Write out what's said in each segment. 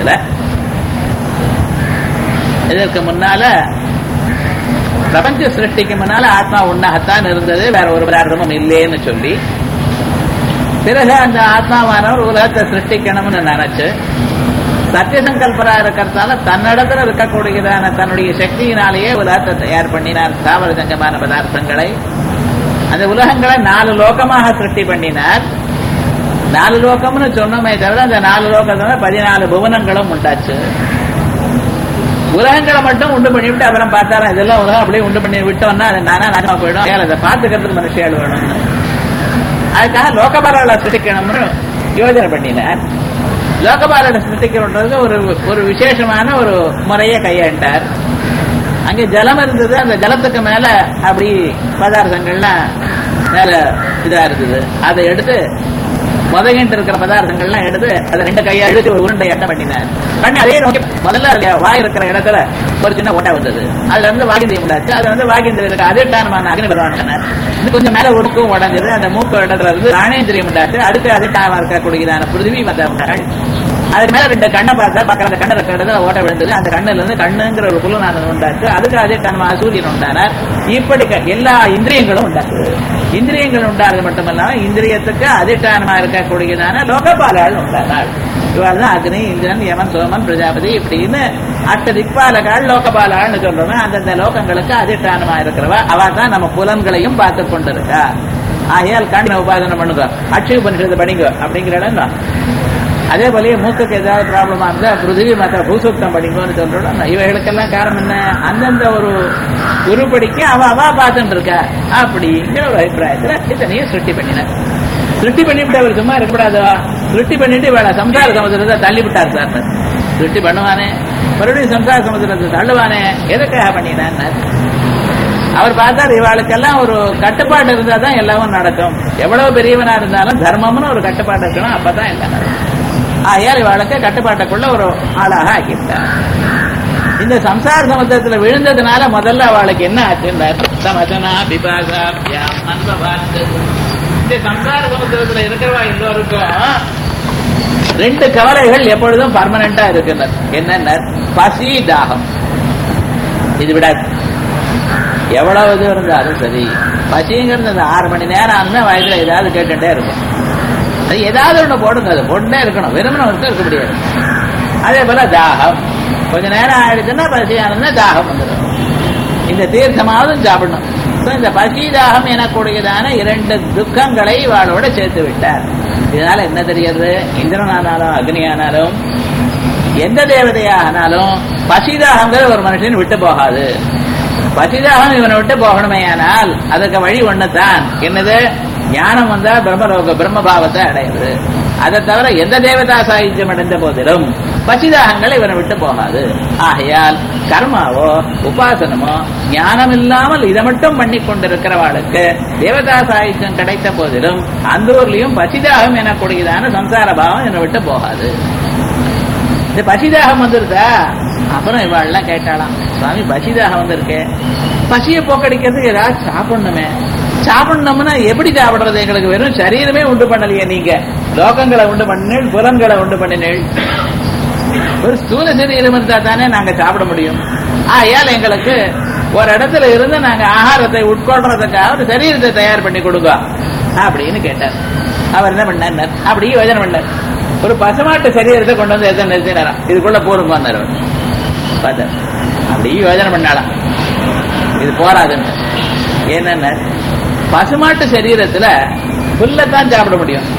போல இதற்கு முன்னால பிரபஞ்ச சிருஷ்டிக்கு முன்னால ஆத்மா ஒன்னாகத்தான் இருந்தது வேற ஒரு பிரார்த்தமும் இல்லைன்னு சொல்லி பிறகு அந்த ஆத்மாவானவர் உலகத்தை சிருஷ்டிக்கணும்னு நினைச்சு சத்திய சங்கல்பரா இருக்கிறதால தன்னிடத்துல இருக்கக்கூடியதான தன்னுடைய சக்தியினாலேயே உலகத்தை தயார் பண்ணினார் தாவர ஜங்கமான பதார்த்தங்களை அந்த உலகங்களை நாலு லோகமாக சிருஷ்டி பண்ணினார் நாலு லோகம்னு சொன்னோமே தவிர அந்த நாலு லோகத்துல பதினாலு புவனங்களும் உண்டாச்சு உலகங்களை மட்டும் உண்டு பண்ணிவிட்டு அப்புறம் பார்த்தாலும் இதெல்லாம் உலகம் அப்படியே உண்டு பண்ணி விட்டோம்னா அது நானா நாசமா போயிடும் ஏன் அதை பார்த்துக்கிறதுக்கு மனுஷியால் வேணும்னு அதுக்காக லோகபாலால சிருஷ்டிக்கணும்னு யோஜனை பண்ணினார் லோகபாலனை சிருஷ்டிக்கணுன்றது ஒரு ஒரு விசேஷமான ஒரு முறையை கையாண்டார் அங்கே ஜலம் இருந்தது அந்த ஜலத்துக்கு மேல அப்படி பதார்த்தங்கள்லாம் மேல இதா இருந்தது அதை எடுத்து முதகிட்டு இருக்கிற பதார்த்தங்கள்லாம் எடுத்து அதை ரெண்டு கையா எடுத்து ஒரு உருண்டை எட்ட பண்ணினார் பண்ணி அதே நோக்கி முதல்ல அதுல வாய் இருக்கிற இடத்துல ஒரு சின்ன ஓட்டை வந்தது அதுல இருந்து வாகிந்தியம் உண்டாச்சு அது வந்து வாகிந்தியம் இருக்க அதிர்ஷ்டானமான அக்னி பகவான் இது கொஞ்சம் மேல உடுக்கும் உடஞ்சது அந்த மூக்கு இடத்துல இருந்து ராணேந்திரியம் உண்டாச்சு அடுத்து அதிர்ஷ்டானமா இருக்கக்கூடியதான பிருத்திவி வந்தார்கள் அதுக்கு மேல ரெண்டு கண்ணை பார்த்தா பக்கம் அந்த கண்ணை இருக்கிற இடத்துல ஓட்ட விழுந்தது அந்த கண்ணுல இருந்து கண்ணுங்கிற ஒரு புலனானது உண்டாச்சு அதுக்கு அதிர்ஷ்டானமாக சூரியன் உண்டானார் இப்படி க- எல்லா இந்திரியங்களும் உண்டாச்சு இந்திரியங்கள் உண்டானது மட்டுமல்லாம இந்திரியத்துக்கு அதிஷ்டானமா இருக்கக்கூடியதான லோகபாலால் உண்டானாள் இவாள் தான் அக்னி இந்திரன் யமன் சோமன் பிரஜாபதி இப்படின்னு அஷ்ட திக்பாலகால் லோகபாலாள்னு சொல்றோமே அந்தந்த லோகங்களுக்கு அதிஷ்டானமா இருக்கிறவ அவ தான் நம்ம புலன்களையும் பார்த்து கொண்டிருக்கா ஆகையால் கண்ணை உபாசனம் பண்ணுங்க அட்சய உபனிஷத்தை படிங்க அப்படிங்கிற இடம் தான் அதே போலயே மூக்குக்கு ஏதாவது ப்ராப்ளமா இருந்தா பிருத்திவி மற்ற பூசூக்தம் படிங்கன்னு சொல்றோம் இவைகளுக்கெல்லாம் காரணம் என்ன அந்தந்த ஒரு உருப்படிக்கு அவ அவ பார்த்துட்டு இருக்கா அப்படிங்கிற ஒரு அபிப்பிராயத்துல இத்தனையும் சிருஷ்டி பண்ணினார் சிருஷ்டி பண்ணிவிட்டு அவர் சும்மா இருக்கக்கூடாதோ சிருஷ்டி பண்ணிட்டு இவளை சம்சார சமுதிரத்தை தள்ளி விட்டார் சார் சிருஷ்டி பண்ணுவானே மறுபடியும் சம்சார சமுதிரத்தை தள்ளுவானே எதுக்காக பண்ணினார் அவர் பார்த்தார் இவாளுக்கெல்லாம் ஒரு கட்டுப்பாடு இருந்தா தான் எல்லாமும் நடக்கும் எவ்வளவு பெரியவனா இருந்தாலும் தர்மம்னு ஒரு கட்டுப்பாடு இருக்கணும் அப்பதான் எல்லாம் நடக்கும் ஆகையால் இவாளுக்கு கட்டுப்பாட்டுக்குள்ள ஒரு ஆளாக ஆக்கிவிட்டார் இந்த சம்சார சமுத்திரத்துல விழுந்ததுனால முதல்ல அவளுக்கு என்ன ஆச்சுன்னார் சமசனா பிபாசா வியாம் அன்பவாத்து இந்த சம்சார சமுத்திரத்துல இருக்கிறவா எல்லோருக்கும் ரெண்டு கவலைகள் எப்பொழுதும் பர்மனண்டா இருக்கின்றன என்னன்னா பசி தாகம் இது விடாது எவ்வளவு இது இருந்தாலும் சரி பசிங்கிறது அந்த ஆறு மணி நேரம் ஆனா வயதுல ஏதாவது கேட்டுட்டே இருக்கும் அது ஏதாவது ஒண்ணு போடுங்க அது போட்டுட்டே இருக்கணும் விரும்பின ஒருத்தர் இருக்க முடியாது அதே போல தாகம் கொஞ்ச நேரம் ஆயிடுச்சுன்னா பசி ஆனதுன்னா தாகம் வந்துடும் இந்த தீர்த்தமாவது சாப்பிடணும் So, இந்த பசி தாகம் எனக்கூடியதான இரண்டு துக்கங்களை இவாளோட சேர்த்து விட்டார் இதனால என்ன தெரிகிறது இந்திரனானாலும் அக்னியானாலும் எந்த தேவதையானாலும் பசிதாகங்கிற ஒரு மனுஷன் விட்டு போகாது பசிதாகம் இவனை விட்டு போகணுமே ஆனால் அதுக்கு வழி ஒண்ணுதான் என்னது ஞானம் வந்தா பிரம்மலோக பிரம்மபாவத்தை அடையுது அதை தவிர எந்த தேவதா சாகித்யம் அடைந்த போதிலும் பசிதாகங்கள் இவனை விட்டு போகாது ஆகையால் கர்மாவோ உபாசனமோ ஞானம் இல்லாமல் இதை மட்டும் பண்ணி கொண்டிருக்கிறவாளுக்கு தேவதா சாகித்யம் கிடைத்த போதிலும் அந்த ஊர்லயும் பசிதாகம் எனக்கூடியதான சம்சார பாவம் என்னை விட்டு போகாது இந்த பசிதாகம் வந்துருதா அப்புறம் இவாள்லாம் கேட்டாலாம் சுவாமி பசிதாகம் வந்திருக்கு பசியை போக்கடிக்கிறதுக்கு ஏதாவது சாப்பிடணுமே சாப்பிடணும்னா எப்படி சாப்பிடுறது எங்களுக்கு வெறும் சரீரமே உண்டு பண்ணலையே நீங்க லோகங்களை உண்டு பண்ணினேள் புலன்களை உண்டு பண்ணினேள் ஒரு ஸ்தூல சரீரம் இருந்தா தானே நாங்க சாப்பிட முடியும் ஆகையால் எங்களுக்கு ஒரு இடத்துல இருந்து நாங்க ஆகாரத்தை உட்கொள்றதுக்காக ஒரு சரீரத்தை தயார் பண்ணி கொடுங்க அப்படின்னு கேட்டார் அவர் என்ன பண்ணார் அப்படி யோஜனை பண்ணார் ஒரு பசுமாட்டு சரீரத்தை கொண்டு வந்து எதை நிறுத்தினாராம் இதுக்குள்ள போருங்க வந்தார் அவர் பார்த்தார் அப்படி யோஜனை பண்ணாலாம் இது போராதுன்னு என்னென்ன பசுமாட்டு சரீரத்துல புல்லத்தான் சாப்பிட முடியும்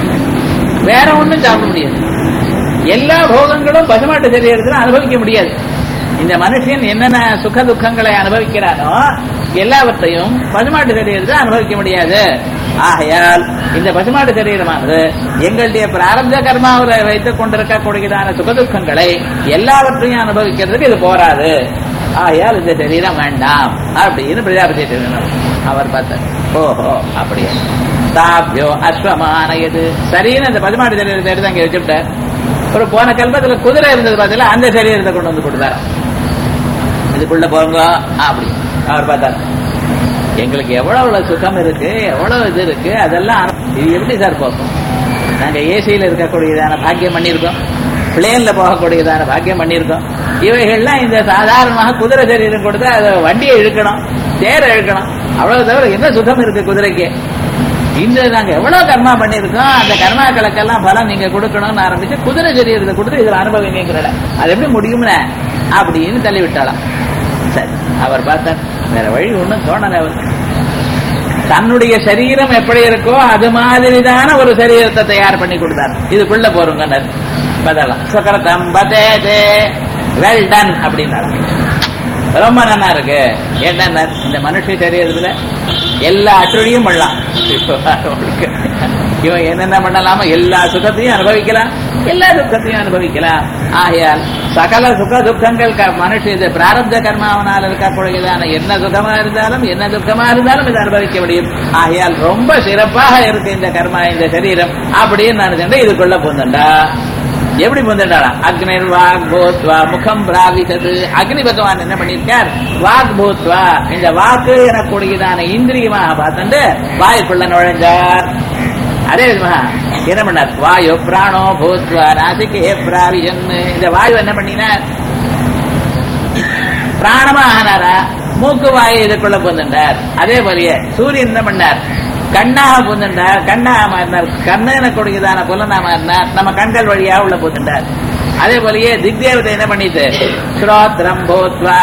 வேற ஒண்ணும் சாப்பிட முடியாது எல்லா போகங்களும் பசுமாட்டு சரீரத்துல அனுபவிக்க முடியாது இந்த மனுஷன் என்னென்ன சுக துக்கங்களை அனுபவிக்கிறானோ எல்லாவற்றையும் பசுமாட்டு சரீரத்தில் அனுபவிக்க முடியாது ஆகையால் இந்த பசுமாட்டு சரீரமானது எங்களுடைய பிராரப்த கர்மாவில் வைத்துக் கொண்டிருக்கக்கூடியதான சுகதுக்கங்களை எல்லாவற்றையும் அனுபவிக்கிறதுக்கு இது போராது ஆகையால் இந்த சரீரம் வேண்டாம் அப்படின்னு பிரஜாபதி திருநர் அவர் பார்த்தார் ஓஹோ அப்படியே தாபியோ அஸ்வமானயது சரின்னு அந்த பசுமாட்டு சரீரத்தை எடுத்து அங்கே வச்சுட்டார் ஒரு போன கல்பத்துல குதிரை இருந்தது பார்த்தீங்களா அந்த சரீரத்தை கொண்டு வந்து கொடுத்தாராம் இதுக்குள்ள போங்க அப்படி அவர் பார்த்தார் எங்களுக்கு எவ்வளவு சுகம் இருக்கு எவ்வளவு இது இருக்கு அதெல்லாம் இது எப்படி சார் போகும் நாங்க ஏசியில இருக்கக்கூடியதான பாக்கியம் பண்ணியிருக்கோம் பிளேன்ல போகக்கூடியதான பாக்கியம் பண்ணியிருக்கோம் இவைகள்லாம் இந்த சாதாரணமாக குதிரை சரீரம் கொடுத்து அதை வண்டியை இழுக்கணும் தேர இழுக்கணும் அவ்வளவு தவிர என்ன சுகம் இருக்கு குதிரைக்கு இந்த நாங்க எவ்வளவு கர்மா பண்ணியிருக்கோம் அந்த கர்மாக்களுக்கெல்லாம் பலம் நீங்க கொடுக்கணும்னு ஆரம்பிச்சு குதிரை சரீரத்தை கொடுத்து இதுல அனுபவிங்கிறல அது எப்படி முடியும்னே அப்படின்னு தள்ளி விட்டாளாம் சரி அவர் பார்த்தார் வேற வழி ஒண்ணும் தோணல அவர் தன்னுடைய சரீரம் எப்படி இருக்கோ அது மாதிரிதான ஒரு சரீரத்தை தயார் பண்ணி கொடுத்தார் இதுக்குள்ள போறோங்க பதலாம் சுக்கரத்தம் பதே வெல் டன் அப்படின்னாரு ரொம்ப நல்லா இருக்கு என்ன இந்த மனுஷ சரீரத்துல எல்லா அச்சுழியும் பண்ணலாம் இவன் என்னென்ன பண்ணலாமோ எல்லா சுகத்தையும் அனுபவிக்கலாம் எல்லா துக்கத்தையும் அனுபவிக்கலாம் ஆகையால் சகல சுக துக்கங்கள் மனுஷ இது பிராரப்த கர்மாவனால் இருக்கக்கூடியதான என்ன சுகமா இருந்தாலும் என்ன துக்கமா இருந்தாலும் இதை அனுபவிக்க முடியும் ஆகையால் ரொம்ப சிறப்பாக இருக்கு இந்த கர்மா இந்த சரீரம் அப்படின்னு நான் இதுக்குள்ள போந்தண்டா எப்படி புந்தண்டாளா அக்னிர் வாக் பூத்வா முகம் பிராவித்தது அக்னி பகவான் என்ன பண்ணிருக்கார் வாக் பூத்வா இந்த வாக்கு எனக்கூடியதான இந்திரியமாக பார்த்துட்டு வாய்க்குள்ள நுழைஞ்சார் அதே விதமாக என்ன பண்ணார் வாயு பிராணோ பூத்வா நாசிகே பிராவிஜன் இந்த வாயு என்ன பண்ணினார் பிராணமா ஆனாரா மூக்கு வாயு இதுக்குள்ள புந்துண்டார் அதே போலயே சூரியன் என்ன பண்ணார் கண்ணாக புந்துண்டார் கண்ணாக மாறினார் கண்ணன கொடுக்குதான புலனா மாறினார் நம்ம கண்கள் வழியா உள்ள புந்துண்டார் அதே போலயே திக்தேவதை என்ன பண்ணிட்டு ஸ்ரோத்ரம் போத்வா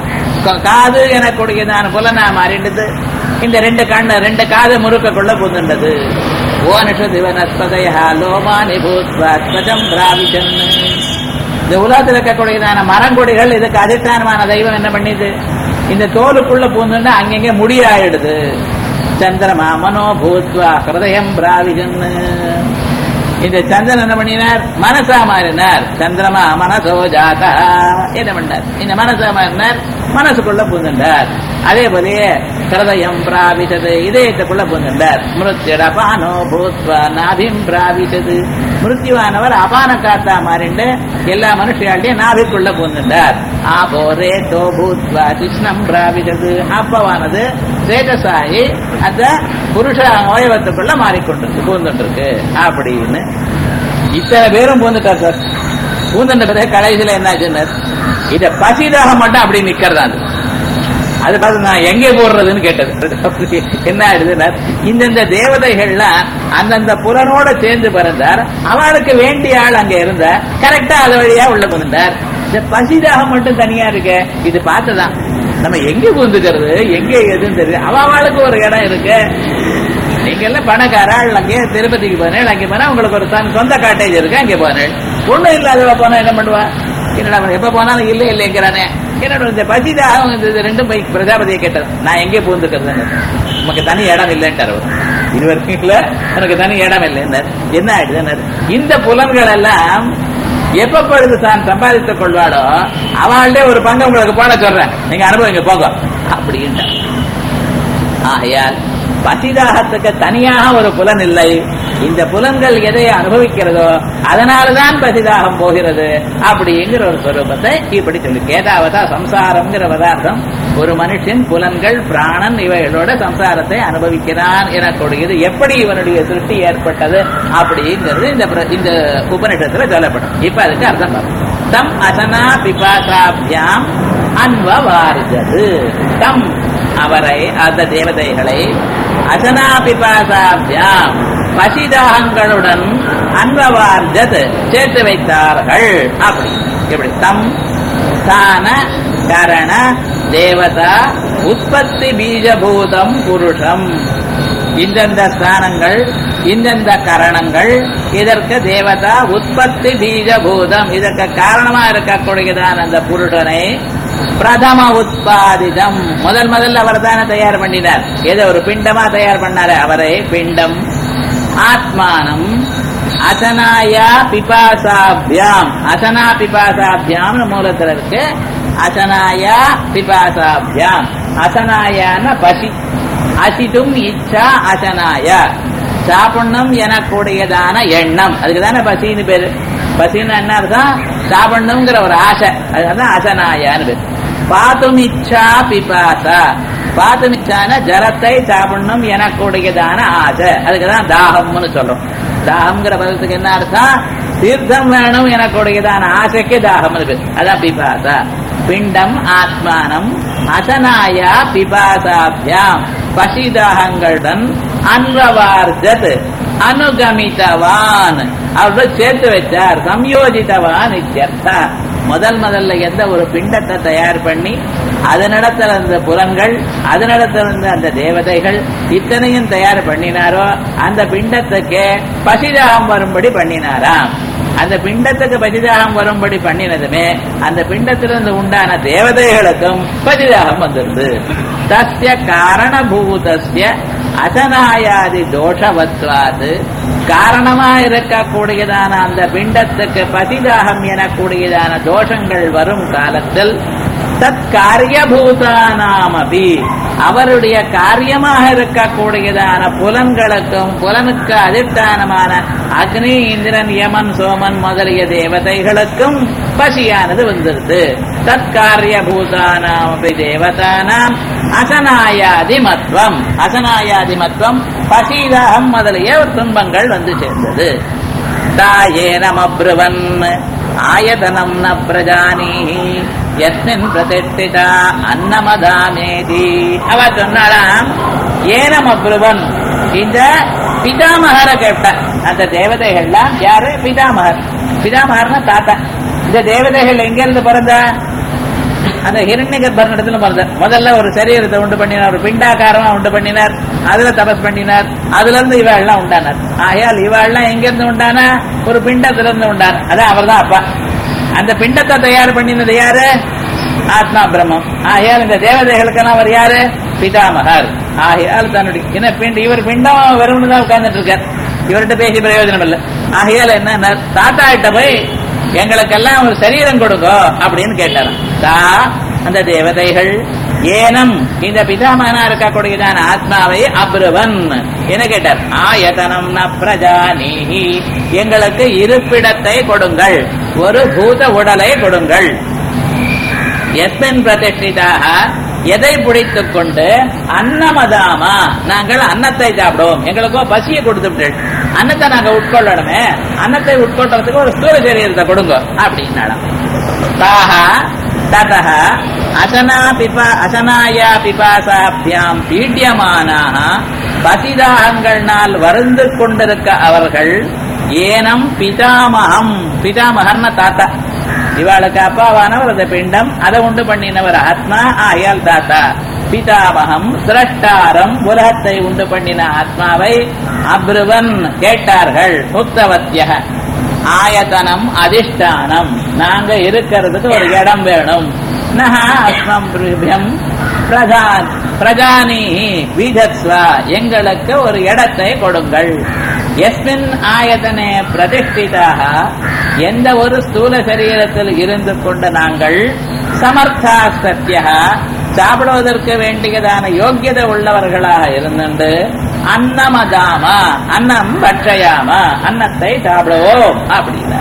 காது என கொடுக்குதான புலனா மாறிடுது இந்த ரெண்டு கண்ணு ரெண்டு காது முறுக்கக்குள்ள புந்துண்டது ஓனிஷது வனஸ்பதயா லோமானி பூத்வா ஸ்வஜம் பிராவிஜன் இந்த உலகத்தில் இருக்கக்கூடியதான மரங்கொடிகள் இதுக்கு அதிஷ்டானமான தெய்வம் என்ன பண்ணிது இந்த தோலுக்குள்ள பூந்துன்னா அங்கங்க முடியாயிடுது சந்திரமா மனோ பூத்வா ஹிருதயம் பிராவிஜன் இந்த சந்திரன் என்ன பண்ணினார் மனசா மாறினார் சந்திரமா மனசோ ஜாதா என்ன பண்ணார் இந்த மனசா மாறினார் மனசுக்குள்ள பூந்துண்டார் அதே போலயே ஹிருதயம் பிராவித்தது இதயத்துக்குள்ள பூந்துண்டார் மிருத்யுட அபானோ பூத்வா நாபிம் பிராவித்தது மிருத்யுவானவர் அபான காத்தா மாறிண்டு எல்லா மனுஷியாலையும் நாபிக்குள்ள பூந்துண்டார் ஆபோ ரேட்டோ பூத்வா கிருஷ்ணம் பிராவித்தது அப்பவானது ரேட்டசாயி அந்த புருஷ அவயவத்துக்குள்ள மாறிக்கொண்டிருக்கு பூந்துட்டு இருக்கு அப்படின்னு இத்தனை பேரும் பூந்துட்டார் சார் பூந்துட்ட பிறகு கடைசியில என்ன ஆச்சுன்னார் இத பசிதாக மட்டும் அப்படி நிக்கிறதா அது அது பார்த்து நான் எங்கே போடுறதுன்னு கேட்டது என்ன ஆயிடுதுன்னா இந்தந்த தேவதைகள்லாம் அந்தந்த புலனோட சேர்ந்து பிறந்தார் அவளுக்கு வேண்டிய ஆள் அங்க இருந்தார் கரெக்டா அது வழியா உள்ள புகுந்தார் இந்த பசிதாக மட்டும் தனியா இருக்க இது பார்த்துதான் நம்ம எங்க பூந்துக்கிறது எங்க எதுன்னு தெரியுது அவ அவளுக்கு ஒரு இடம் இருக்கு நீங்க எல்லாம் பணக்காராள் அங்கே திருப்பதிக்கு போனேன் அங்கே போனா உங்களுக்கு ஒரு தன் சொந்த காட்டேஜ் இருக்கு அங்கே போனேன் ஒண்ணும் இல்லாதவ போனா என்ன பண்ணுவா என்னடா அவன் எப்ப போனாலும் இல்ல இல்லைங்கிறானே என்னோட இந்த பசிதாக இந்த ரெண்டும் போய் பிரஜாபதியை கேட்டது நான் எங்கே பூந்துக்கிறது நமக்கு தனி இடம் இல்லைன்ட்டார் அவர் இது வரைக்கும் எனக்கு தனி இடம் இல்லை என்ன ஆயிடுது இந்த புலன்கள் எல்லாம் எப்ப பொழுது தான் சம்பாதித்துக் கொள்வாளோ அவள்கிட்ட ஒரு பங்கு உங்களுக்கு போட சொல்றேன் நீங்க அனுபவிங்க போங்க அப்படின்ட்டு ஆகையால் பசிதாகத்துக்கு தனியாக ஒரு புலன் இல்லை இந்த புலன்கள் எதை அனுபவிக்கிறதோ அதனாலதான் பசிதாகம் போகிறது அப்படிங்கிற ஒரு ஸ்வரூபத்தை இப்படி சொல்லி கேதாவதா சம்சாரம்ங்கிற பதார்த்தம் ஒரு மனுஷன் புலன்கள் பிராணன் இவைகளோட சம்சாரத்தை அனுபவிக்கிறான் எனக்கூடியது எப்படி இவனுடைய திருஷ்டி ஏற்பட்டது அப்படிங்கிறது இந்த இந்த உபநிஷத்துல சொல்லப்படும் இப்ப அதுக்கு அர்த்தம் பார்ப்போம் தம் அசனா பிபாசாபியாம் அன்வவாரிதது தம் அவரை அந்த தேவதைகளை அசனா பிபாசாபியாம் பசிதாகங்களுடன் அன்வவார்ஜத் சேர்த்து வைத்தார்கள் அப்படி எப்படி தம் ஸ்தான கரண தேவதா உற்பத்தி பீஜபூதம் புருஷம் இந்தந்த ஸ்தானங்கள் இந்தந்த கரணங்கள் இதற்கு தேவதா உற்பத்தி பீஜபூதம் இதற்கு காரணமா இருக்கக்கூடியதான் அந்த புருஷனை பிரதம உத்பாதிதம் முதல் முதல்ல அவர் தானே தயார் பண்ணினார் ஏதோ ஒரு பிண்டமா தயார் பண்ணாரு அவரை பிண்டம் ஆத்மானம் அசனாயா பிபாசாபியாம் அசனா பிபாசாபியாம் மூலத்தில் இருக்கு அசனாயா பிபாசாபியாம் அசனாயான பசி அசிதும் இச்சா அசனாய சாப்பிடணும் எனக்கூடியதான எண்ணம் அதுக்கு தானே பசின்னு பேரு பசின்னு என்ன அர்த்தம் சாப்பிடணுங்கிற ஒரு ஆசை அதுதான் அசனாயான்னு பேரு பாத்தும் இச்சா பிபாசா பாத்தும் இச்சான ஜலத்தை சாப்பிடணும் எனக்கூடியதான ஆசை அதுக்குதான் தாகம்னு சொல்றோம் தாகம்ங்கிற பதத்துக்கு என்ன அர்த்தம் தீர்த்தம் வேணும் எனக்குடையதான ஆசைக்கு தாகம் இருக்கு அதான் பிபாசா பிண்டம் ஆத்மானம் அசனாயா பிபாசாபியாம் பசிதாகங்களுடன் அன்வவார்ஜத் அனுகமித்தவான் அவர்கள் சேர்த்து வச்சார் சம்யோஜித்தவான் இத்தியர்த்தா முதல் முதல்ல எந்த ஒரு பிண்டத்தை தயார் பண்ணி அதனிடத்துல இருந்த புலன்கள் அதனிடத்துல இருந்த அந்த தேவதைகள் இத்தனையும் தயார் பண்ணினாரோ அந்த பிண்டத்துக்கு பசிதாகம் வரும்படி பண்ணினாராம் அந்த பிண்டத்துக்கு பசிதாகம் வரும்படி பண்ணினதுமே அந்த பிண்டத்திலிருந்து உண்டான தேவதைகளுக்கும் பசிதாகம் வந்திருது தஸ்ய காரணபூதஸ்ய அசனாயாதி தோஷவத்வாது காரணமா இருக்கக்கூடியதான அந்த பிண்டத்துக்கு பதிதாகம் எனக்கூடியதான தோஷங்கள் வரும் காலத்தில் தத் காரியபூதானாமபி அவருடைய காரியமாக இருக்கக்கூடியதான புலன்களுக்கும் புலனுக்கு அதிஷ்டானமான அக்னி இந்திரன் யமன் சோமன் முதலிய தேவதைகளுக்கும் பசியானது வந்துருது தற்காரியபூதானாமபி தேவதானாம் அசனாயாதி மத்வம் அசனாயாதி மத்வம் பசிதாகம் முதலிய துன்பங்கள் வந்து சேர்ந்தது தாயேனமப்ருவன் ஆயதனம் ந பிரஜானீஹி எஸ்மின் பிரதிஷ்டிதா அன்னமதாமேதி அவ சொன்னாலாம் ஏனமப்ருவன் இந்த பிதாமகரை கேட்ட அந்த தேவதைகள்லாம் யாரு பிதாமகர் பிதாமகர்னா தாத்தா இந்த தேவதைகள் எங்க இருந்து பிறந்த அந்த ஹிரண்ய கர்ப்பனிடத்துல பிறந்தார் முதல்ல ஒரு சரீரத்தை உண்டு பண்ணினார் ஒரு பிண்டாகாரமா உண்டு பண்ணினார் அதுல தபஸ் பண்ணினார் அதுல இருந்து இவ எல்லாம் உண்டானார் ஆகையால் இவ எல்லாம் எங்க இருந்து உண்டானா ஒரு பிண்டத்துல இருந்து உண்டான அதான் அவர் தான் அப்பா அந்த பிண்டத்தை தயார் பண்ணினது யாரு ஆத்மா பிரம்மம் ஆகையால் இந்த தேவதைகளுக்கெல்லாம் அவர் யாரு பிதாமகர் ஆகையால் தன்னுடைய என்ன பிண்ட இவர் பிண்டம் வெறும் தான் உட்கார்ந்துட்டு இருக்கார் இவர்கிட்ட பேசி பிரயோஜனம் இல்லை ஆகையால் என்ன தாத்தா கிட்ட போய் எங்களுக்கெல்லாம் ஒரு சரீரம் கொடுங்க அப்படின்னு கேட்டாராம் தா அந்த தேவதைகள் ஏனம் இந்த பிதாமகனா இருக்கக்கூடியதான ஆத்மாவை அப்ருவன் என்ன கேட்டார் ஆயதனம் ந பிரஜானீஹி எங்களுக்கு இருப்பிடத்தை கொடுங்கள் ஒரு பூத உடலை கொடுங்கள் எஸ்மின் பிரதிஷ்டிதாக எதை பிடித்துக் கொண்டு அன்னமதாமா நாங்கள் அன்னத்தை சாப்பிடுவோம் எங்களுக்கோ பசியை கொடுத்து அன்னத்தை நாங்க உட்கொள்ளணுமே அன்னத்தை உட்கொள்றதுக்கு ஒரு ஸ்தூல சரீரத்தை கொடுங்க அப்படின்னாலாம் தாஹா ததः அசனா பிபா அசனாயா பிபாசாபியாம் பீட்டியமானாக பசிதாகங்கள்னால் வருந்து கொண்டிருக்க அவர்கள் ஏனம் பிதாமகம் பிதாமகர்ன தாத்தா இவாளுக்கு அப்பாவானவர் அந்த பிண்டம் அதை உண்டு பண்ணினவர் ஆத்மா ஆயால் தாத்தா பிதாமகம் சிரஷ்டாரம் உலகத்தை உண்டு பண்ணின ஆத்மாவை அப்ருவன் கேட்டார்கள் முக்தவத்திய ஆயத்தனம் அதிஷ்டானம் நாங்க இருக்கிறதுக்கு ஒரு இடம் வேணும் நகா அஸ்மம் பிரிபியம் பிரதான் பிரஜானி பீஜத்வா எங்களுக்கு ஒரு இடத்தை கொடுங்கள் எஸ்மின் ஆயத்தனே பிரதிஷ்டிதாக எந்த ஒரு ஸ்தூல சரீரத்தில் இருந்து கொண்டு நாங்கள் சமர்த்தா சத்திய சாப்பிடுவதற்கு வேண்டியதான யோக்கியதை உள்ளவர்களாக இருந்துண்டு அன்னமதாம அன்னம் பட்சயாம அன்னத்தை சாப்பிடுவோம் அப்படின்னா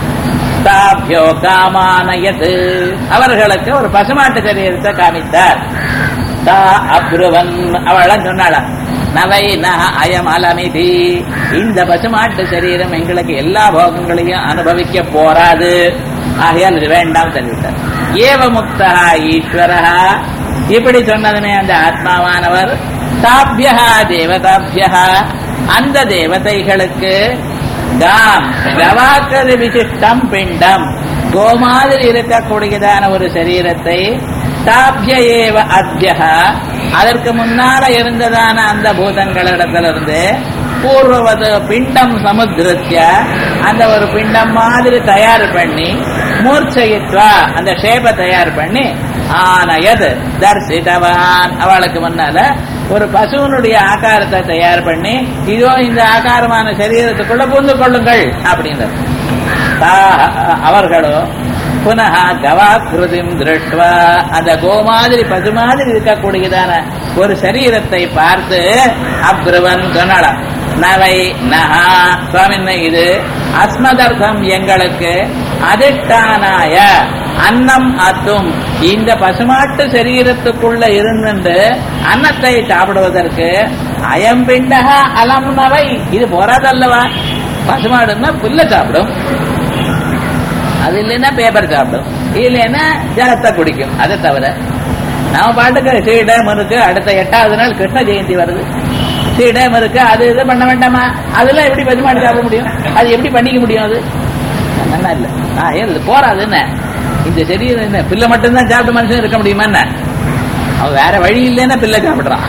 தாபியோ காமானயது அவர்களுக்கு ஒரு பசுமாட்டு சரீரத்தை காமித்தார் தா அப்ருவன் அவளாம் சொன்னாளா நவை நக அயம் அலமிதி இந்த பசுமாட்டு சரீரம் எங்களுக்கு எல்லா போகங்களையும் அனுபவிக்க போராது ஆகையால் இது வேண்டாம் தெரிவித்தார் ஏவ முக்தா ஈஸ்வரா இப்படி சொன்னதுமே அந்த ஆத்மாவானவர் தாபியா தேவதாபியா அந்த தேவதைகளுக்கு தாம் கவாக்கது விசிஷ்டம் பிண்டம் கோமாதிரி இருக்கக்கூடியதான ஒரு சரீரத்தை தாபிய ஏவ அத்தியக அதற்கு முன்னால இருந்ததான அந்த பூதங்களிடத்திலிருந்து பூர்வவது பிண்டம் சமுத்திரத்திய அந்த ஒரு பிண்டம் மாதிரி தயார் பண்ணி மூர்ச்சயித்வா அந்த ஷேப தயார் பண்ணி ஆனயது தர்சிதவான் அவளுக்கு முன்னால ஒரு பசுவனுடைய ஆகாரத்தை தயார் பண்ணி இதோ இந்த ஆகாரமான சரீரத்துக்குள்ள புந்து கொள்ளுங்கள் அப்படின்றது அவர்களோ புனக கவாக்கிருதிம் திருஷ்டுவா அந்த கோ மாதிரி பசு மாதிரி இருக்கக்கூடியதான ஒரு சரீரத்தை பார்த்து அப்ருவன் சொன்னலாம் நவை நகா சுவாமின்ன இது அஸ்மதர்த்தம் எங்களுக்கு அதிஷ்டானாய அன்னம் அத்தும் இந்த பசுமாட்டு சரீரத்துக்குள்ள இருந்துட்டு அன்னத்தை சாப்பிடுவதற்கு அயம்பிண்டக அலம் நவை இது போறாதல்லவா பசுமாடுன்னா புல்ல சாப்பிடும் அது இல்லைன்னா பேப்பர் சாப்பிடும் இல்லைன்னா ஜலத்தை குடிக்கும் அதை தவிர நம்ம பாட்டுக்கு ஸ்ரீடம் இருக்கு அடுத்த எட்டாவது நாள் கிருஷ்ண ஜெயந்தி வருது ஸ்ரீடம் இருக்கு அது இது பண்ண வேண்டாமா அதெல்லாம் எப்படி பசுமாடு சாப்பிட முடியும் அது எப்படி பண்ணிக்க முடியும் அது நல்லா இல்ல நான் ஏன் இது போறாது என்ன இந்த சரீரம் என்ன பிள்ளை மட்டும்தான் சாப்பிட்டு மனுஷன் இருக்க முடியுமா என்ன அவன் வேற வழி இல்லைன்னா பிள்ளை சாப்பிடுறான்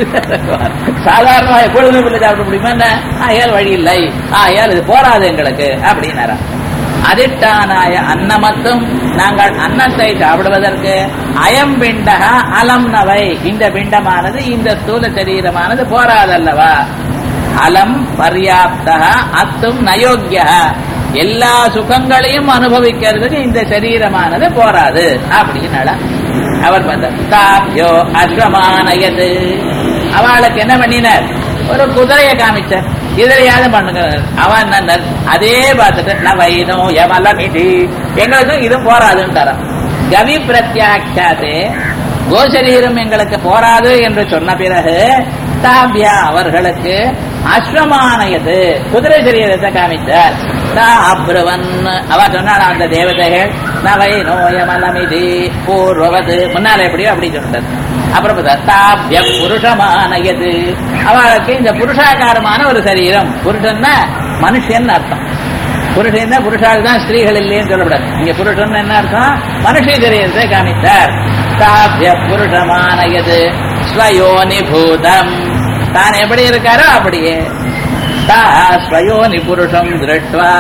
சாதாரணமா எப்பொழுதுமே பிள்ளை சாப்பிட முடியுமா என்ன ஆயால் வழி இல்லை ஆயால் இது போராது எங்களுக்கு அப்படின்னாரா அதிட்டானாய அன்னமத்தும் நாங்கள் அன்னத்தை சாப்பிடுவதற்கு அயம் பிண்டக அலம் நவை இந்த பிண்டமானது இந்த ஸ்தூல சரீரமானது போராதல்லவா அலம் பர்யாப்தா அத்தும் நயோக்கிய எல்லா சுகங்களையும் அனுபவிக்கிறதுக்கு இந்த சரீரமானது போராது அப்படின்னால அவர் பார்த்தார் தாப்யோ அஸ்வமானயது அவளுக்கு என்ன பண்ணினார் ஒரு குதிரையை காமிச்சார் இதுலையாவது பண்ணுங்க அவன் என்ன அதே பார்த்துட்டு நவைனோ யமலமிதி எங்களுக்கும் இது போராதுன்றாராம் கவி பிரத்யாட்சாதே கோசரீரம் எங்களுக்கு போராது என்று சொன்ன பிறகு தாபியா அவர்களுக்கு அஸ்வமானயது குதிரை சரீரத்தை காமித்தார் தா அப்ரவன் அவ சொன்னாள் அந்த தேவதைகள் நவை நோயமலமிதி பூர்வவது முன்னால எப்படியோ அப்படி சொன்னது அப்புறம் பார்த்தா, தாபிய புருஷமானயது அவளுக்கு இந்த புருஷாகாரமான ஒரு சரீரம் புருஷன்னா மனுஷன் அர்த்தம் புருஷன் தான் புருஷால் தான் ஸ்திரீகள் இல்லைன்னு சொல்லக்கூடாது இங்க புருஷன் என்ன அர்த்தம் மனுஷ சரீரத்தை காமித்தார் தாபிய புருஷமானயது ஸ்வயோனி பூதம் தான் எப்படி இருக்காரோ அப்படியே தா ஸ்வயோனி புருஷம் திருஷ்டுவா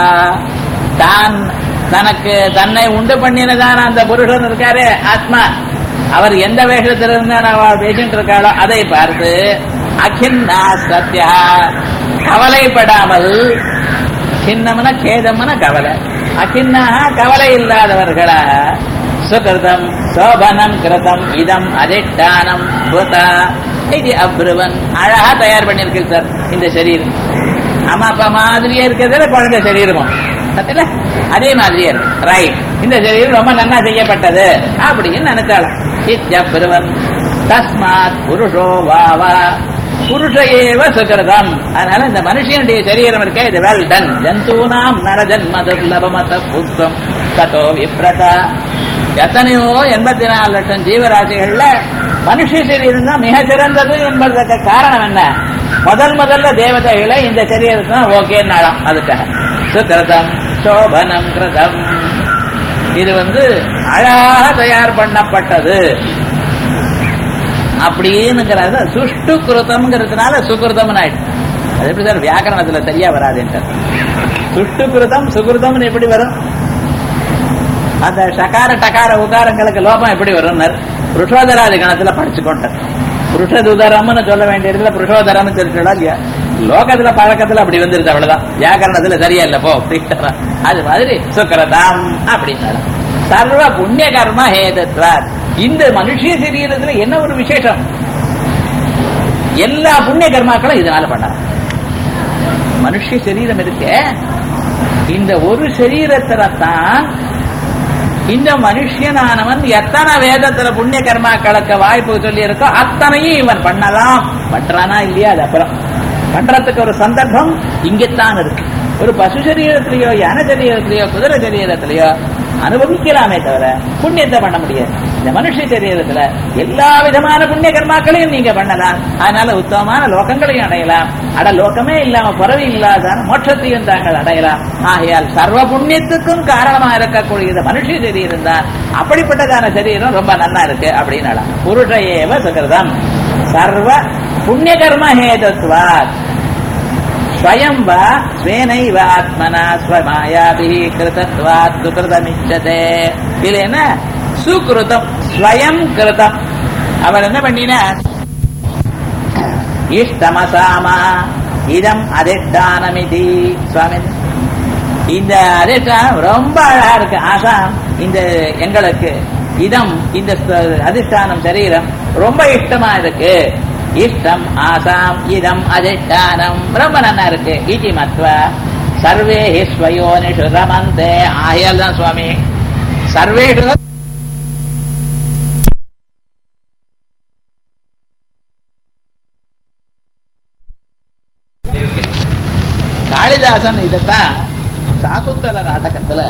தான் தனக்கு தன்னை உண்டு பண்ணினதான அந்த புருஷன் இருக்காரு ஆத்மா அவர் எந்த வேஷத்தில் இருந்தா அவ பேசிட்டு இருக்காளோ அதை பார்த்து அகின்னா சத்யா கவலைப்படாமல் சின்னம்னா கேதம்னா கவலை அகின்னா கவலை இல்லாதவர்களாக சுகிருதம் சோபனம் கிருதம் இதம் அதிஷ்டானம் புதா இது அப்ருவன் அழகா தயார் பண்ணிருக்கு சார் இந்த சரீரம் அம்மா அப்பா மாதிரியே இருக்கிறதுல குழந்தை சரீரமும் சத்தில அதே மாதிரியே இருக்கு ரைட் இந்த சரீரம் ரொம்ப நன்னா செய்யப்பட்டது அப்படின்னு நினைச்சாலும் இத்யப்ருவன் தஸ்மாத் புருஷோ வாவா புருஷ ஏவ சுகிருதம் அதனால இந்த மனுஷனுடைய சரீரம் இருக்க இது வெல் டன் ஜந்தூனாம் நரஜன்ம துர்லபமத புத்தம் ததோ விப்ரதா எத்தனையோ எண்பத்தி நாலு லட்சம் ஜீவராசிகள்ல மனுஷ சரீரம் தான் மிக சிறந்தது என்பதற்கு காரணம் என்ன முதல் முதல்ல தேவதைகளை இந்த சரீரத்தை தான் ஓகேன்னாலாம் அதுக்காக சுகிருதம் சோபனம் கிருதம் இது வந்து அழகாக தயார் பண்ணப்பட்டது அப்படின்னுங்கிறது சுஷ்டு கிருதம்ங்கிறதுனால சுகிருதம்னு ஆயிடுச்சு அது எப்படி சார் வியாக்கரணத்துல சரியா வராதுன்றார் சுஷ்டு கிருதம் சுகிருதம்னு எப்படி வரும் அந்த சகார டகார உகாரங்களுக்கு லோபம் எப்படி வரும்னர் புருஷோதராதி கணத்துல படிச்சு கொண்டார் புருஷதுதரம்னு சொல்ல வேண்டிய இடத்துல புருஷோதரம்னு சொல்லிட்டா இல்லையா லோகத்துல பழக்கத்துல அப்படி வந்துருது அவ்வளவுதான் வியாக்கரணத்துல சரியா இல்ல போ அப்படின்ட்டாரா அது மாதிரி சுக்கரதாம் அப்படின்னாரு சர்வ புண்ணிய கர்ம ஹேதத்வார் இந்த மனுஷ சரீரத்துல என்ன ஒரு விசேஷம் எல்லா புண்ணிய கர்மாக்களும் இதனால பண்ணலாம் மனுஷ சரீரம் இருக்கு இந்த ஒரு சரீரத்துல தான் இந்த மனுஷனானவன் எத்தனை வேதத்துல புண்ணிய கர்மாக்களுக்கு வாய்ப்பு சொல்லி இருக்கோ அத்தனையும் இவன் பண்ணலாம் பண்றானா இல்லையா அது அப்புறம் பண்றதுக்கு ஒரு சந்தர்ப்பம் இங்கத்தான் இருக்கு ஒரு பசு சரீரத்திலேயோ யானை சரீரத்திலேயோ குதிரை சரீரத்திலேயோ அனுபவிக்கலாமே தவிர புண்ணியத்தை பண்ண முடியாது இந்த மனுஷ சரீரத்துல எல்லா விதமான புண்ணிய கர்மாக்களையும் நீங்க பண்ணலாம் அதனால உத்தமமான லோகங்களையும் அடையலாம் அட லோகமே இல்லாம பிறவி இல்லாத மோட்சத்தையும் தாங்கள் அடையலாம் ஆகையால் சர்வ புண்ணியத்துக்கும் காரணமா இருக்கக்கூடிய இந்த மனுஷ சரீரம் தான் அப்படிப்பட்டதான சரீரம் ரொம்ப நல்லா இருக்கு அப்படின்னு புருஷ ஏவ சுகிருதம் சர்வ புண்ணிய கர்ம ஹேதத்வாத் ஸ்வயம் வா ஸ்வேனைவ ஆத்மனா ஸ்வமாயாபிஹி கிருதத்வாத் சுகிருதமிச்சதே இது என்ன சுகிருதம் ஸ்வயம் கிருதம் அவர் என்ன பண்ணினார் இஷ்டமசாமா இதம் அதிஷ்டானமிதி சுவாமி இந்த அதிஷ்டானம் ரொம்ப அழகா இருக்கு ஆசாம் இந்த எங்களுக்கு இதம் இந்த அதிஷ்டானம் சரீரம் ரொம்ப இஷ்டமா இருக்கு இஷ்டம் ஆசாம் இதம் அதிஷ்டானம் ரொம்ப நல்லா இருக்கு இதி மத்வ சர்வே ஸ்வயோனிஷு ரமந்தே ஆகையால் தான் சுவாமி சர்வேஷு காளிதாசன் இதைத்தான் சாகுந்தல நாடகத்துல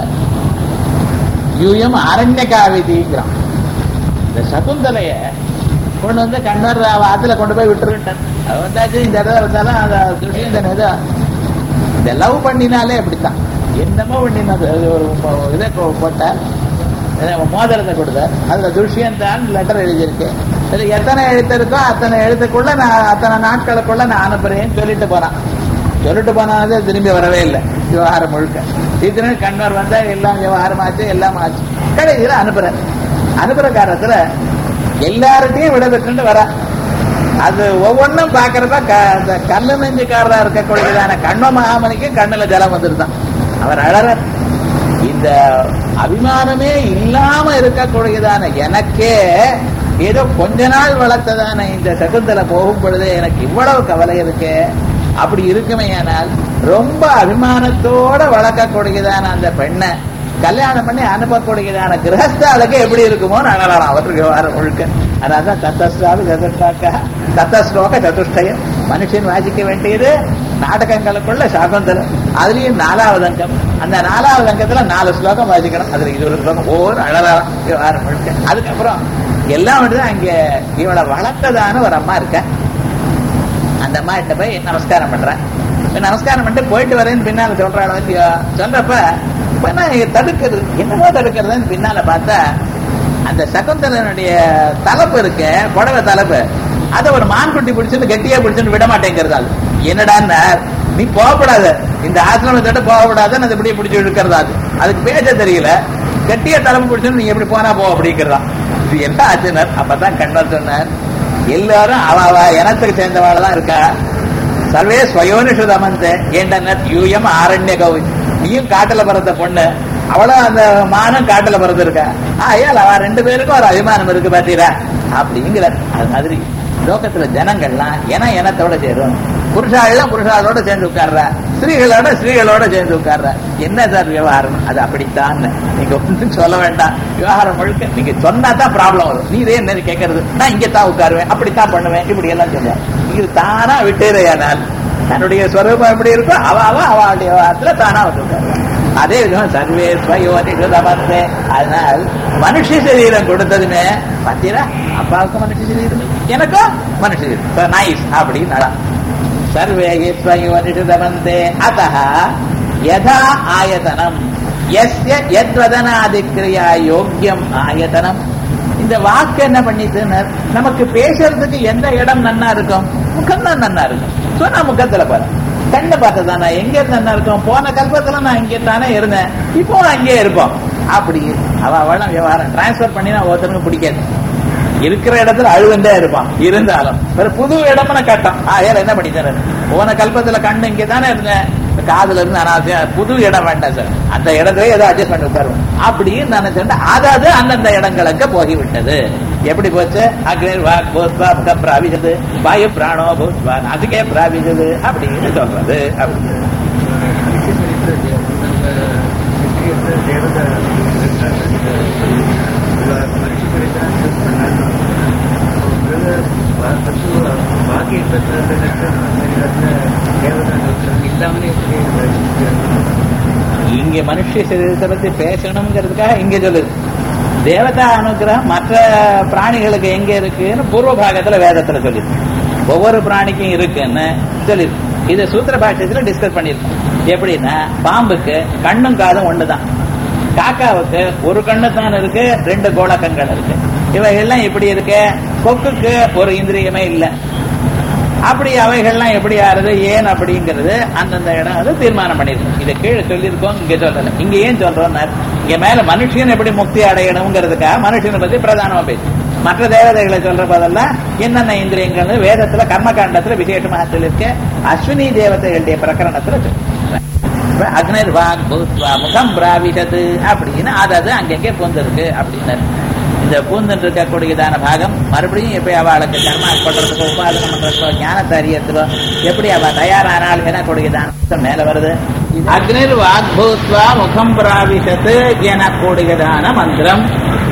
யூயம் அரண்ய காவிதிங்கிறான் இந்த சகுந்தலைய கொண்டு வந்து கண்ணர் அவ ஆத்துல கொண்டு போய் விட்டுருட்டான் அவ வந்தாச்சு இந்த இடத்துல வந்தாலும் அந்த துஷியந்தன் ஏதோ இந்த லவ் பண்ணினாலே அப்படித்தான் என்னமோ பண்ணினது அது ஒரு மோ- இதை கொ- போட்டார் இதை மோதிரத்தை கொடுத்தார் அதுல துஷ்யந்தான் லெட்டர் எழுதியிருக்கு அது எத்தனை எழுத்து இருக்கோ அத்தனை எழுத்துக்குள்ள நான் அத்தனை நாட்களுக்குள்ள நான் அனுப்புறேன்னு சொல்லிட்டு போனான் சொல்லிட்டு போனாலே திரும்பி வரவே இல்லை விவகாரம் முழுக்க இத்தனை கண்ணர் வந்தா எல்லாம் விவகாரம் ஆச்சு எல்லாம் ஆச்சு கடைசியில் அனுப்புறேன் அனுப்புற காலத்துல எல்லார்ட்டையும் விட பெற்றுட்டு வர அது ஒவ்வொன்றும் பாக்குறப்ப க- அந்த கல்லு நெஞ்சுக்காரரா இருக்கக்கூடியதான கண்ம மகாமணிக்கு கண்ணுல ஜலம் வந்துருதான் அவர் அழற இந்த அபிமானமே இல்லாம இருக்கக்கூடியதான எனக்கே ஏதோ கொஞ்ச நாள் வளர்த்ததான இந்த சகுந்தலை போகும் பொழுது எனக்கு இவ்வளவு கவலை இருக்கு அப்படி இருக்குமேயானால் ரொம்ப அபிமானத்தோட வளர்க்கக்கூடியதான அந்த பெண்ணை கல்யாணம் பண்ணி அனுப்பக்கூடியதான கிரகஸ்தாளுக்கு எப்படி இருக்குமோ அழலாம் அவருக்கு வாரம் முழுக்க அதான் தத்தஸ்தாலு சதுஷ்டாக்க தத்தஸ்லோக சதுஷ்டயம் மனுஷன் வாசிக்க வேண்டியது நாடகங்களுக்குள்ள சாகுந்தலம் அதுலயும் நாலாவது அங்கம் அந்த நாலாவது அங்கத்துல நாலு ஸ்லோகம் வாசிக்கணும் அதுல இது ஒரு ஸ்லோகம் ஒவ்வொரு அழலாம் வாரம் முழுக்க அதுக்கப்புறம் எல்லாம் வந்து அங்க இவளை வளர்த்ததான ஒரு அம்மா இருக்க அந்த அம்மா கிட்ட போய் நமஸ்காரம் பண்றேன் இப்ப நமஸ்காரம் பண்ணிட்டு போயிட்டு வரேன்னு பின்னால சொல்றாள் இல்லையோ சொல்றப்ப இப்ப என்ன தடுக்கிறது என்னமோ தடுக்கிறதுன்னு பின்னால பார்த்தா அந்த சகுந்தலனுடைய தலைப்பு இருக்கு புடவை தலைப்பு அதை ஒரு மான்குட்டி பிடிச்சிட்டு கெட்டியா பிடிச்சிட்டு விட மாட்டேங்கிறது அது என்னடான்னா நீ போகக்கூடாது இந்த ஆசிரமத்தோட போகக்கூடாது அது இப்படியே பிடிச்சி இழுக்கிறது அது அதுக்கு பேச தெரியல கெட்டியா தலைப்பு பிடிச்சிட்டு நீ எப்படி போனா போ அப்படிங்கிறதா இது என்ன ஆச்சுனர் அப்பதான் கண்ணர் சொன்னார் எல்லாரும் அவ அவ இனத்துக்கு சேர்ந்தவாள் தான் இருக்கா சர்வே ஸ்வயோனிஷு அமர்ந்த ஏண்டன யூயம் ஆரண்ய கௌரி நீயும் காட்டுல பிறந்த பொண்ணு அவளும் அந்த மானும் காட்டுல பிறந்திருக்கா ஆயால் அவ ரெண்டு பேருக்கும் ஒரு அபிமானம் இருக்கு பாத்தீரா அப்படிங்கிற அது மாதிரி லோகத்துல ஜனங்கள்லாம் என இனத்தோட சேரும் புருஷாலாம் புருஷாளோட சேர்ந்து உட்கார்றா ஸ்திரீகளோட ஸ்திரீகளோட சேர்ந்து உட்கார்றா என்ன சார் விவகாரம் அது அப்படித்தான் நீங்க ஒன்றும் சொல்ல வேண்டாம் விவகாரம் முழுக்க நீங்க சொன்னா தான் ப்ராப்ளம் வரும் நீ இதே என்ன கேட்கறது நான் இங்க தான் உட்காருவேன் அப்படித்தான் பண்ணுவேன் இப்படி எல்லாம் சொல்லுவேன் இது தானா விட்டேறையானால் தன்னுடைய ஸ்வரூபம் எப்படி இருக்கோ அவ அவ அவளுடைய வாரத்துல தானா வந்து உட்காருவான் அதே விதம் சர்வே ஸ்வயோனிஷதமர்த்தே அதனால் மனுஷ சரீரம் கொடுத்ததுமே பார்த்தீரா அப்பாவுக்கும் மனுஷ சரீரம் எனக்கும் மனுஷ சரீரம் நைஸ் அப்படின்னு நடம் சர்வே ஸ்வயோனிஷதமந்தே அத்தः யதா ஆயதனம் எஸ்ய யத்வதனாதிக்கிரியா யோக்கியம் ஆயதனம் இந்த வாக்கு என்ன பண்ணிட்டுன்னு நமக்கு பேசுறதுக்கு எந்த இடம் நன்னா இருக்கும் முகம் தான் நன்னா இருக்கும் சொன்னா முகத்துல பாரு கண்ணை பார்த்ததா நான் எங்க இருந்து நன்னா இருக்கும் போன கல்பத்துல நான் இங்கே தானே இருந்தேன் இப்போ அங்கே இருப்போம் அப்படி அவ அவளும் விவகாரம் டிரான்ஸ்பர் பண்ணினா ஒருத்தனுக்கு பிடிக்காது இருக்கிற இடத்துல அழுவந்தே இருப்பான் இருந்தாலும் வேற புது இடம்னு கட்டம் ஆயால் என்ன பண்ணித்தாரு போன கல்பத்துல கண்ணு இங்கே தானே இருந்தேன் காதுல இருந்து அனாவசியா புது இடம் வேண்டாம் சார் அந்த இடத்துல ஏதோ அட்ஜஸ்ட் பண்ணி உட்காருவோம் அப்படின்னு நினைச்சேன் அதாவது அந்தந்த இடங்களுக்கு போகிவிட்டது எப்படி போச்சு அக்னிர் வாக் பூத்வா முக பிராவிச்சது வாயு பிராணோ பூத்வா அதுக்கே பிராவிச்சது அப்படின்னு சொல்றது அப்படி இங்க மனுஷ சரீரத்தை பத்தி பேசணுங்கிறதுக்காக இங்க சொல்லுது தேவதா அனுகிரகம் மற்ற பிராணிகளுக்கு எங்க இருக்குன்னு பூர்வ பாகத்துல வேதத்துல சொல்லிருக்கு ஒவ்வொரு பிராணிக்கும் இருக்குன்னு சொல்லிருக்கு இதை சூத்திர பாஷ்யத்துல டிஸ்கஸ் பண்ணிருக்கோம் எப்படின்னா பாம்புக்கு கண்ணும் காதும் ஒண்ணுதான் காக்காவுக்கு ஒரு கண்ணு தான் இருக்கு ரெண்டு கோலக்கங்கள் இருக்கு இவைகள்லாம் எப்படி இருக்கு கொக்குக்கு ஒரு இந்திரியமே இல்லை அப்படி அவைகள்லாம் எப்படி ஆறுது ஏன் அப்படிங்கிறது அந்தந்த இடம் அது தீர்மானம் பண்ணிருக்கோம் இதை கீழே சொல்லியிருக்கோம் இங்க சொல்லல இங்க ஏன் சொல்றோம் இங்க மேல மனுஷன் எப்படி முக்தி அடையணுங்கிறதுக்காக மனுஷனை பத்தி பிரதானமா பேசு மற்ற தேவதைகளை சொல்ற போதெல்லாம் என்னென்ன இந்திரியங்கள் வேதத்துல கர்மகாண்டத்துல விசேஷமாக சொல்லியிருக்க அஸ்வினி தேவதைகளுடைய பிரகரணத்துல சொல்லியிருக்க. இப்ப அக்னிர் வாக் பூத்வா முகம் பிராவிஷது அப்படின்னு அதாவது அங்கங்கே பூந்திருக்கு அப்படின்னு இந்த பூந்தன் இருக்கக்கூடியதான பாகம் மறுபடியும் எப்படி அவளுக்கு கர்மா பண்றதுக்கோ உபாதனம் பண்றதுக்கோ ஞானத்தை அறியறதுக்கோ எப்படி அவ தயாரானால் எனக்கூடியதான மேல வருது அக்னிர் வாக் பூத்வா முகம் பிராவிஷத்து எனக்கூடியதான மந்திரம்